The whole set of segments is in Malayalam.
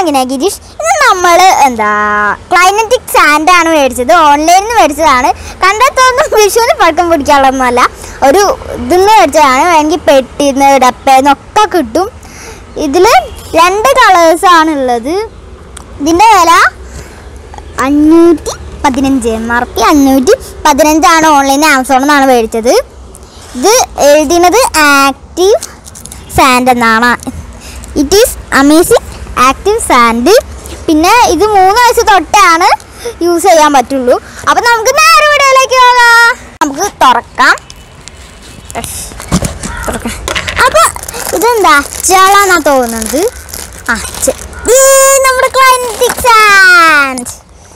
അങ്ങനെ ഗിരീഷ് ഇന്ന് നമ്മൾ എന്താ ക്ലൈനറ്റിക് സാൻഡ് ആണ് മേടിച്ചത് ഓൺലൈനിൽ നിന്ന് മേടിച്ചതാണ് കണ്ടെത്തൊന്നും വിഷുവിന് പഴക്കം പിടിക്കാനുള്ളതൊന്നുമല്ല ഒരു ഇതിന്ന് മേടിച്ചതാണ് വേണമെങ്കിൽ പെട്ടിന്ന് ഡപ്പേന്ന് ഒക്കെ കിട്ടും ഇതിൽ രണ്ട് കളേഴ്സ് ആണ് ഉള്ളത് ഇതിൻ്റെ വില അഞ്ഞൂറ്റി പതിനഞ്ച് എം ആർ പി അഞ്ഞൂറ്റി പതിനഞ്ചാണ് ഓൺലൈനിൽ ആമസോണിൽ നിന്നാണ് മേടിച്ചത് ഇത് എഴുതിയത് ആക്റ്റീവ് സാൻഡ് എന്നാണ് it is amazing active sand പിന്നെ ഇത് മൂന്ന് വയസ്സ് തൊട്ടാണ് യൂസ് ചെയ്യാൻ പറ്റുള്ളൂ അപ്പം നമുക്ക് നേരെ വീഡിയോയിലേക്ക് പോകാം നമുക്ക് തുറക്കാം യെസ്, തുറക്കാം അപ്പോൾ ഇതെന്താ അച്ചാളാന്നാ തോന്നുന്നത് ആ ചെ- ദേ, നമ്മുടെ ക്ലൈനറ്റിക് സാൻഡ്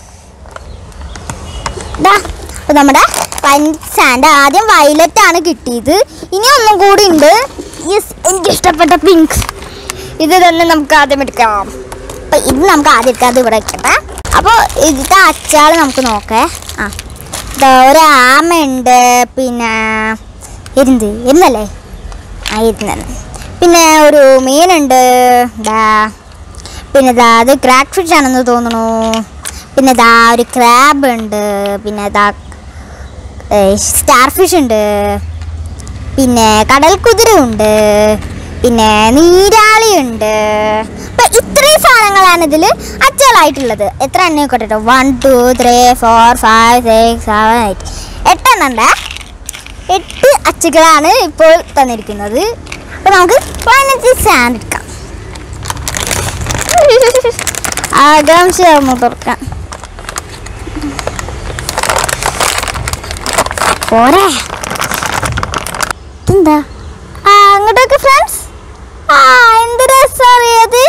ദാ, അപ്പൊ നമ്മുടെ ക്ലൈനറ്റിക് സാൻഡ് ആദ്യം വയലറ്റ് ആണ് കിട്ടിയത് ഇനി ഒന്നും കൂടി ഉണ്ട് യെസ് എനിക്ക് ഇഷ്ടപ്പെട്ട പിങ്ക് ഇത് തന്നെ നമുക്ക് ആദ്യം എടുക്കാം അപ്പൊ ഇത് നമുക്ക് ആദ്യം എടുക്കാം അത് ഇവിടെ വെക്കട്ടെ അപ്പോൾ ഇതിന്റെ അച്ചാൾ നമുക്ക് നോക്കേ ആ ദാ ഒരു ആമയുണ്ട് പിന്നെ ഇരുന്ത് ഇരുന്നല്ലേ ആ ഇരുന്ന് പിന്നെ ഒരു മീനുണ്ട് ദാ പിന്നെ ദാ അത് ക്രാക്ക് ഫിഷ് ആണെന്ന് തോന്നുന്നു പിന്നെ ദാ ഒരു ക്രാബ് ഉണ്ട് പിന്നെ ദാ സ്റ്റാർ ഫിഷ് ഉണ്ട് പിന്നെ കടൽ കുതിര ഉണ്ട് പിന്നെ നീരാളി ഉണ്ട് അപ്പൊ ഇത്രയും സാധനങ്ങളാണ് ഇതിൽ അച്ചലായിട്ടുള്ളത് എത്ര എണ്ണ കേട്ടോ one two three four five six seven eight എട്ടെണ്ണം ഉണ്ട് എട്ട് അച്ചുകളാണ് ഇപ്പോൾ തന്നിരിക്കുന്നത് അപ്പൊ നമുക്ക് പതിനഞ്ച് സാൻഡ് എടുക്കാം ആകാംക്ഷയാവുന്നു തുറക്കാൻ പോരെ എന്താ ആ അങ്ങോട്ടൊക്കെ ഫ്രണ്ട്സ് ആ എന്ത് രസറിയത്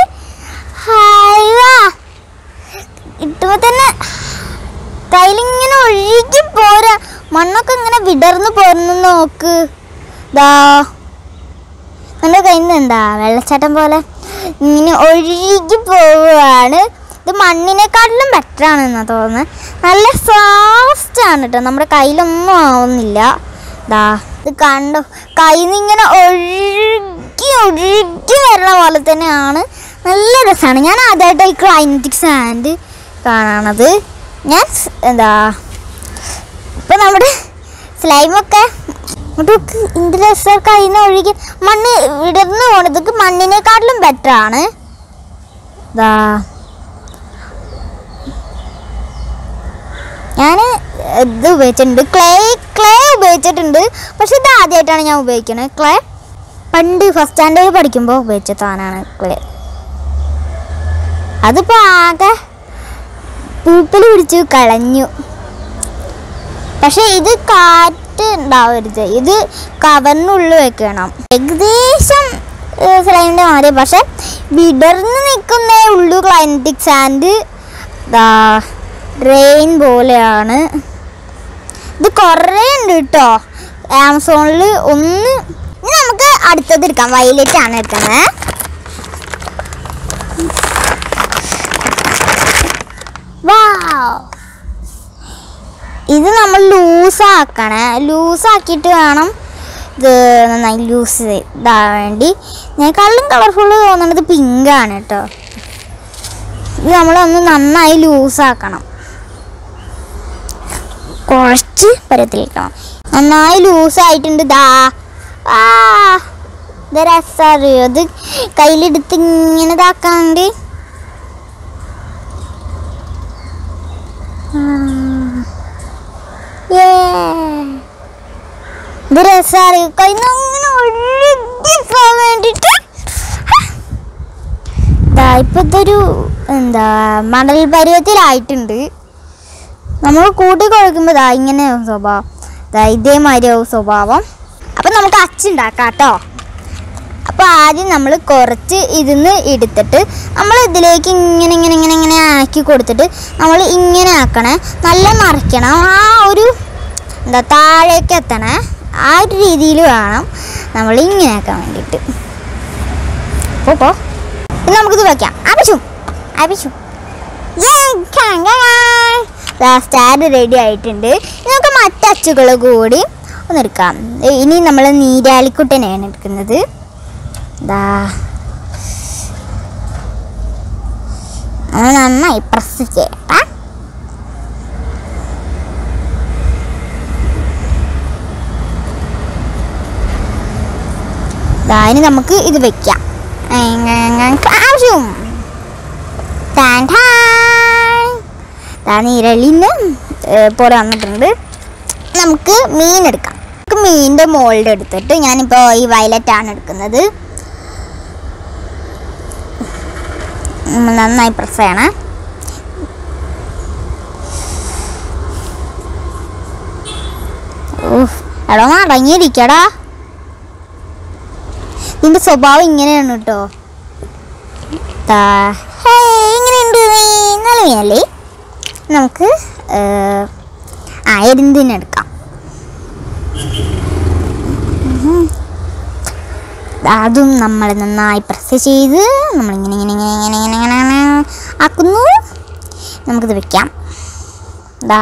ഇട്ടുമ്പോ തന്നെ കയ്യിലിങ്ങനെ ഒഴുകി പോരാ മണ്ണൊക്കെ ഇങ്ങനെ വിടർന്നു പോരുന്നു നോക്ക് ദാ നമ്മുടെ കയ്യിൽ നിന്ന് എന്താ വെള്ളച്ചാട്ടം പോലെ ഇങ്ങനെ ഒഴുകി പോവുകയാണ് ഇത് മണ്ണിനെക്കാട്ടിലും ബെറ്റർ ആണെന്നാ തോന്നുന്നത് നല്ല സോഫ്റ്റ് ആണ് കേട്ടോ നമ്മുടെ കയ്യിലൊന്നും ആവുന്നില്ല ദാ ഇത് കണ്ടോ കയ്യിൽ നിന്ന് ഇങ്ങനെ ഒഴുകി ഒഴുകി വരണ പോലെ തന്നെയാണ് നല്ല രസമാണ് ഞാൻ ആദ്യമായിട്ട് ഈ ക്ലൈനറ്റിക് സാൻഡ് കാണണത് ഞാൻ സ്- എന്താ ഇപ്പൊ നമ്മുടെ സ്ലൈമൊക്കെ ഇങ്ങോട്ട് ഇന്ത് രസം കയ്യിൽ നിന്ന് ഒഴുകി മണ്ണ് വിടർന്നു പോണതൊക്കെ മണ്ണിനെക്കാട്ടിലും ബെറ്റർ ആണ് ദാ ഞാൻ ഇത് ഉപയോഗിച്ചിട്ടുണ്ട് ക്ലേ ക്ലേ ഉപയോഗിച്ചിട്ടുണ്ട് പക്ഷെ ഇത് ആദ്യമായിട്ടാണ് ഞാൻ ഉപയോഗിക്കുന്നത് ക്ലേ പണ്ട് ഫസ്റ്റ് സ്റ്റാൻഡേർഡ് പഠിക്കുമ്പോൾ ഉപയോഗിച്ച സാധനമാണ് ക്ലേ അതിപ്പോൾ ആകെ പൂപ്പൽ പിടിച്ച് കളഞ്ഞു പക്ഷെ ഇത് കാറ്റ് ഉണ്ടാവരുത് ഇത് കവറിനുള്ളിൽ വെക്കണം ഏകദേശം സ്ലൈമിൻ്റെ മാതിരി പക്ഷെ വിടർന്ന് നിൽക്കുന്നേ ഉള്ളൂ ക്ലൈനറ്റിക് സാൻഡ് റെയിൻ പോലെയാണ് ഇത് കുറേ ഉണ്ട് കേട്ടോ ആമസോണിൽ ഒന്ന് ഇനി നമുക്ക് അടുത്തത് എടുക്കാം വയലറ്റ് ആണ് എടുക്കുന്നത് വാവ് ഇത് നമ്മൾ ലൂസാക്കണേ ലൂസാക്കിയിട്ട് വേണം ഇത് നന്നായി ലൂസ് ഇതാൻ വേണ്ടി ഇതിനേക്കാളും കളർഫുൾ തോന്നുന്നത് പിങ്കാണ് കേട്ടോ ഇത് നമ്മളൊന്ന് നന്നായി ലൂസാക്കണം കുറച്ച് പരത്തിലേക്കണം നന്നായി ലൂസായിട്ടുണ്ട് ദാ ആ ഇത് രസറിയോ ഇത് കയ്യിലെടുത്ത് ഇങ്ങനെ ഇതാക്കാണ്ട് ആ Yeah. ഇത് രസമാണ് കയ്യിൽ അങ്ങനെ ഒഴുകി പോകാൻ വേണ്ടിട്ട് ഇപ്പൊ ഇതൊരു എന്താ മണൽ പരുവത്തിലായിട്ടുണ്ട് നമ്മൾ കൂട്ടി കുഴക്കുമ്പോൾ ദാ ഇങ്ങനെ സ്വഭാവം ദാ ഇതേമാതിരി ആവും സ്വഭാവം അപ്പം നമുക്ക് അച്ചുണ്ടാക്കാം കേട്ടോ അപ്പോൾ ആദ്യം നമ്മൾ കുറച്ച് ഇതിന്ന് എടുത്തിട്ട് നമ്മൾ ഇതിലേക്ക് ഇങ്ങനെ ഇങ്ങനെ ഇങ്ങനെ ഇങ്ങനെ ആക്കി കൊടുത്തിട്ട് നമ്മൾ ഇങ്ങനെ ആക്കണേ നല്ല മറിക്കണം ആ ഒരു എന്താ താഴേക്ക് എത്തണേ ആ ഒരു രീതിയിൽ വേണം നമ്മൾ ഇങ്ങനെ ആക്കാൻ വേണ്ടിയിട്ട് പോ പോ ഇനി നമുക്കിത് വയ്ക്കാം ആപിച്ചു ആപിച്ചു സ്റ്റാൻഡ് റെഡി ആയിട്ടുണ്ട് ഇനി നമുക്ക് മറ്റച്ചുകൾ കൂടി ഒന്നെടുക്കാം ഇനി നമ്മൾ നീരാളിക്കുട്ടനെയാണ് എടുക്കുന്നത് ദാ അത് നന്നായി പ്രസ് ചെയ്യട്ടെ ദാ ഇനി നമുക്ക് ഇത് വെക്കാം ആവശ്യം ടാൻ ടാൻ. ദാ നീരളിന്ന് പോലെ വന്നിട്ടുണ്ട് നമുക്ക് മീൻ എടുക്കാം നമുക്ക് മീനിൻ്റെ മോൾഡ് എടുത്തിട്ട് ഞാനിപ്പോൾ ഈ വയലറ്റ് ആണ് എടുക്കുന്നത് ഉം, നന്നായി പ്രസ് ചെയ്യണേ ഊഫ്, എടാ ഒന്ന് അടങ്ങിയിരിക്കടാ നിന്റെ സ്വഭാവം ഇങ്ങനെയാണ് കേട്ടോ ദാ, ഹേയ്, എങ്ങനെയുണ്ട് നീ നല്ല മീനല്ലേ നമുക്ക് ഏർ, ആ എരിന്തിനെടുക്കാം ഉം. അതും നമ്മൾ നന്നായി പ്രസ് ചെയ്ത് നമ്മളിങ്ങനെ ഇങ്ങനെ ഇങ്ങനെ ഇങ്ങനെ ഇങ്ങനെ ഇങ്ങനെ ഇങ്ങനെ ആക്കുന്നു നമുക്കിത് വെക്കാം ദാ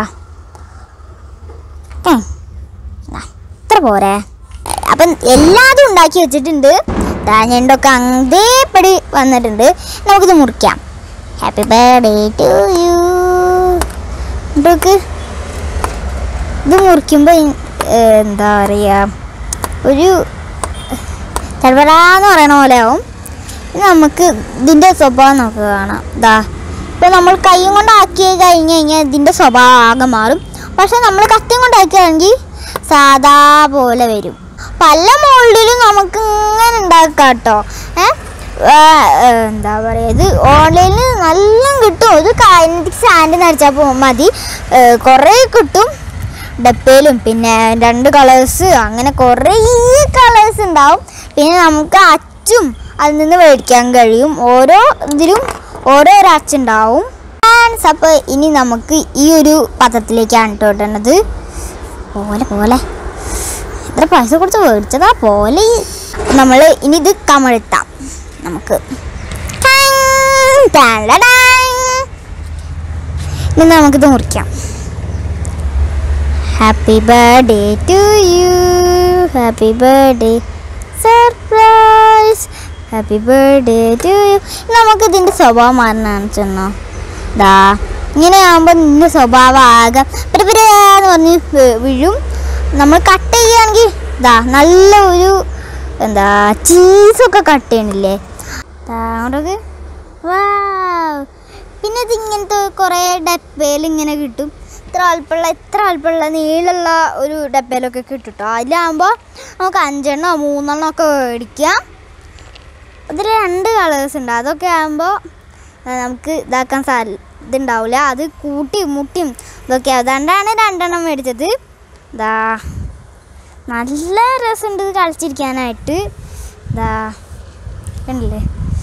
ഏ, ദാ, ഇത്ര പോരെ അപ്പം എല്ലാതും ഉണ്ടാക്കി വെച്ചിട്ടുണ്ട് ദാ ഞണ്ടൊക്കെ അതേപടി വന്നിട്ടുണ്ട് നമുക്കിത് മുറിക്കാം ഹാപ്പി ബർത്ത്ഡേ ടു യു നോക്ക് ഇത് മുറിക്കുമ്പോൾ എന്താ പറയുക ഒരു ചടപടാന്ന് പറയണ പോലെ ആവും ഇനി നമുക്ക് ഇതിൻ്റെ സ്വഭാവം നമുക്ക് കാണാം ഇതാ ഇപ്പം നമ്മൾ കൈയും കൊണ്ട് ആക്കി കഴിഞ്ഞ് കഴിഞ്ഞാൽ ഇതിൻ്റെ സ്വഭാവം ആകെ മാറും പക്ഷെ നമ്മൾ കത്തിയും കൊണ്ട് ആക്കുകയാണെങ്കിൽ സാധാ പോലെ വരും പല മോൾഡിലും നമുക്ക് ഇങ്ങനെ ഉണ്ടാക്കാം കേട്ടോ ഏ ആ, ഏ, എന്താ പറയുക ഇത് ഓൺലൈനിൽ നല്ല കിട്ടും ഇത് കൈനറ്റിക് സാൻഡ് നടിച്ചാൽ പോ മതി ഏ, കുറേ കിട്ടും ഡപ്പയിലും പിന്നെ രണ്ട് കളേഴ്സ് അങ്ങനെ കുറേ കളേഴ്സ് ഉണ്ടാവും പിന്നെ നമുക്ക് അച്ചും അതിൽ നിന്ന് മേടിക്കാൻ കഴിയും ഓരോ ഇതിലും ഓരോരോ അച്ചുണ്ടാവും അപ്പോൾ ഇനി നമുക്ക് ഈ ഒരു പത്രത്തിലേക്കാണ് കേട്ടോ ഇടേണ്ടത് പോലെ പോലെ എത്ര പൈസ കൊടുത്ത് മേടിച്ചതാ പോലെ നമ്മൾ ഇനി ഇത് കമഴ്ത്താം നമുക്ക് ടാങ്, ടാലടാങ്. ഇനി നമുക്കിത് മുറിക്കാം happy birthday to you happy birthday surprise happy birthday to you നമുക്ക് ഇതിൻ്റെ സ്വഭാവം മാറണമെന്ന് ചെന്നോ ദാ ഇങ്ങനെ ആകുമ്പോൾ നിന്റെ സ്വഭാവം ആകെ പിരപിരാന്ന് പറഞ്ഞ് വീ- വീഴും നമ്മൾ കട്ട് ചെയ്യുകയാണെങ്കിൽ ദാ നല്ല ഒരു എന്താ ചീസൊക്കെ കട്ട് ചെയ്യണില്ലേ ദാ അങ്ങോട്ടൊക്കെ വാ പിന്നെ ഇത് ഇങ്ങനത്തെ കുറേ ഡപ്പയിൽ ഇങ്ങനെ കിട്ടും ഇത്ര അല്പമുള്ള ഇത്ര അല്പമുള്ള നീളമുള്ള ഒരു ഡപ്പയിലൊക്കെ കിട്ടും കേട്ടോ അതിലാകുമ്പോൾ നമുക്ക് അഞ്ചെണ്ണോ മൂന്നെണ്ണോ ഒക്കെ മേടിക്കാം അതിൽ രണ്ട് കളേഴ്സ് ഉണ്ട് അതൊക്കെ ആകുമ്പോൾ നമുക്ക് ഇതാക്കാൻ സാ ഇതുണ്ടാവില്ല അത് കൂട്ടിയും മുട്ടിയും ഇതൊക്കെ അതുകൊണ്ടാണ് രണ്ടെണ്ണം മേടിച്ചത് ഇതാ നല്ല രസമുണ്ട് ഇത് കളിച്ചിരിക്കാനായിട്ട് ഇതാ കണ്ടില്ലേ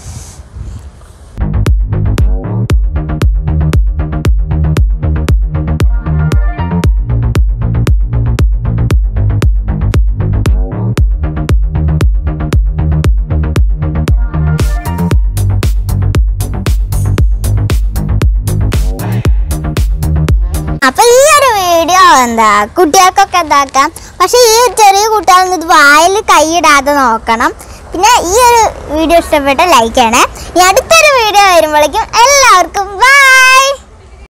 അപ്പൊ ഈ ഒരു വീഡിയോ എന്താ കുട്ടികൾക്കൊക്കെ ഇതാക്കാം പക്ഷെ ഈ ചെറിയ കുട്ടികളൊന്നും ഇത് വായിൽ കൈയിടാതെ നോക്കണം പിന്നെ ഈ ഒരു വീഡിയോ ഇഷ്ടപ്പെട്ട ലൈക്ക് ചെയ്യണേ ഇനി അടുത്തൊരു വീഡിയോ വരുമ്പോഴേക്കും എല്ലാവർക്കും ബൈ